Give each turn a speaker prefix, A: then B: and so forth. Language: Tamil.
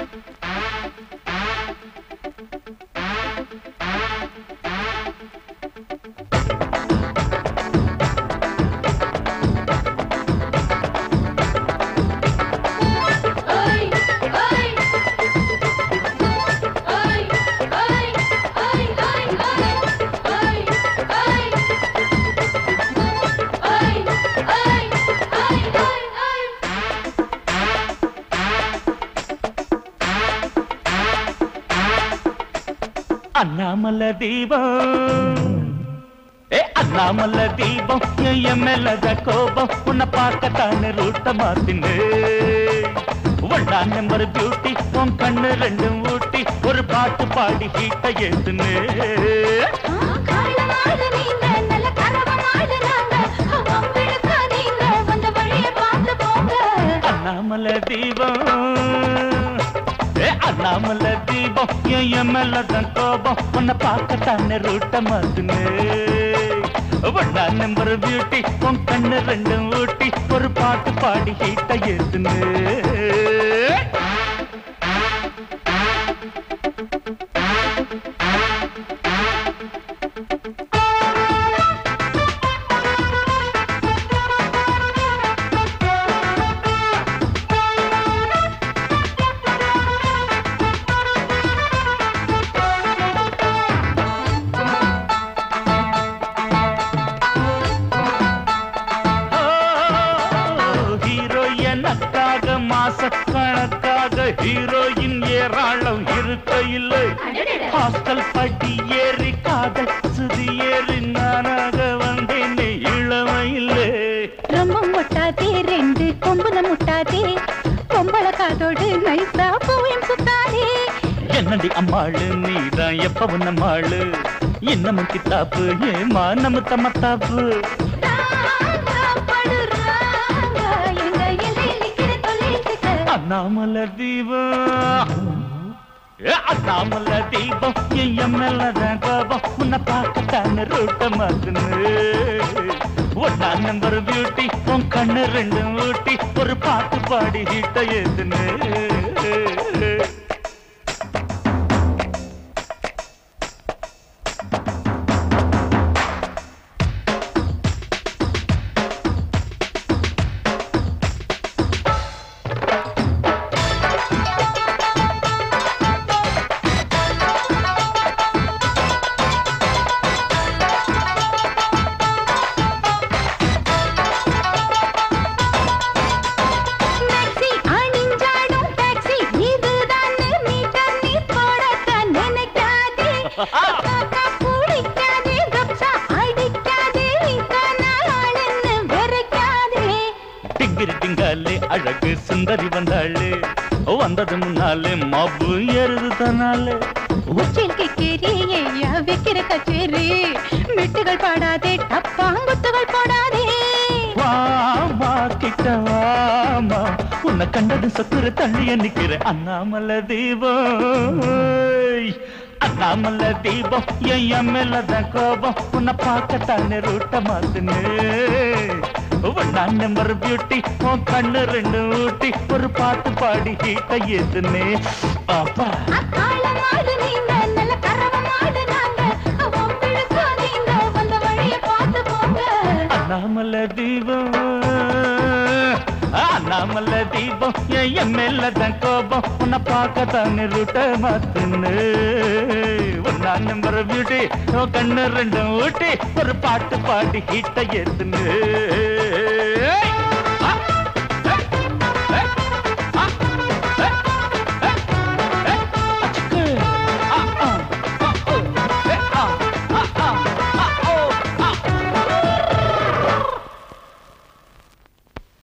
A: அண்ணாமல தீபம் ஏ அண்ணாமல தீபம் என் மேலத கோபம் உன்னை பார்க்கத்தானே ரூட்ட மாத்தினு ஒன்னா நம்பர் பியூட்டி உன் கண்ணு ரெண்டும் ஊட்டி ஒரு பாட்டு பாடி ஹீட்ட ஏத்துனு அண்ணாமல தீபம் ஏ அண்ணாமல தீபம் என் மேலதான் கோபம் உன்னை பார்க்கத்தானே ரூட்ட மாத்துனு ஒன்னா நம்பர் பியூட்டி உன் கண்ணு ரெண்டும் ஊட்டி ஒரு பாட்டு பாடி ஹீட்ட ஏத்துனு ஹீரோ எனக்காக மாசக்கணக்காக ஹீரோயின் ஏராளம் இருக்க இல்லை ஹாஸ்டல் பட்டி ஏறி காதல் சுதி ஏறி நானாக வந்தேன் இளமையிலே
B: ரொம்ப முட்டாதே ரெண்டு கொம்புல முட்டாதே பொம்பள காதோடு நைசா பூயம் சுத்தாதே
A: என்னடி அம்மாளு நீதான் எப்பவும் நம்மாளு இன்னமும் கித்தாப்பு ஏமா நம்ம தம்மத்தாப்பு அண்ணாமல தீபம் ஏ, அண்ணாமல தீபம் என் மேலதான் கோபம் உன்னை பார்க்கத்தான ரூட்ட மாத்துனு ஒன்னா நம்பர் பியூட்டி உன் கண்ணு ரெண்டும் ஊட்டி ஒரு பாட்டு பாடி ஹீட்ட ஏத்துனு
B: டாக்ஸி அணிஞ்சாடும் டாக்ஸி இதுதான் மீட்டர் நீ போடத்தான் நினைக்காதே காக்கா பிடிக்காதே கப்சா அடிக்காதே ஆளுன்னு வெறுக்காதே
A: டிங்கிரி டிங்காலே அழகு சுந்தரி வந்தாளே வந்தது முன்னாலே மப்பு ஏறுது தன்னாலே
B: உச்சில் கிக்கேரி ஐயா வைக்கிற கச்சேரி மெட்டுகள் பாடாதே டப்பாங்குத்துகள் போடாதே
A: வாமா கிட்ட வாமா உன்னை கண்டது சத்துரு தள்ளிய நிக்கிற அண்ணாமல தீபம் அண்ணாமல தீபம் என் மேலதான் கோபம் உன்னை பார்க்கத்தானே ரூட்ட மாத்துனு ஒன்னா நம்பர் பியூட்டி உன் கண்ணு ரெண்டு ஊட்டி ஒரு பாட்டு பாடி ஹீட்ட ஏத்துனே பாப்பா
B: ஆழமாடு நீங்க நல்ல கரவமாடு நாங்க உங்களுக்கு நீங்க வந்த வழிய பார்த்து போங்க
A: அண்ணாமல தீபம் அண்ணாமல தீபம் என் மேலதான் கோபம் உன்னை பார்க்கத்தானே ரூட்ட மாத்துன்னு ஒன்னா நம்பர் பியூட்டி உன் கண்ணு ரெண்டும் ஊட்டி ஒரு பாட்டு பாடி ஹீட்ட ஏத்துன்னு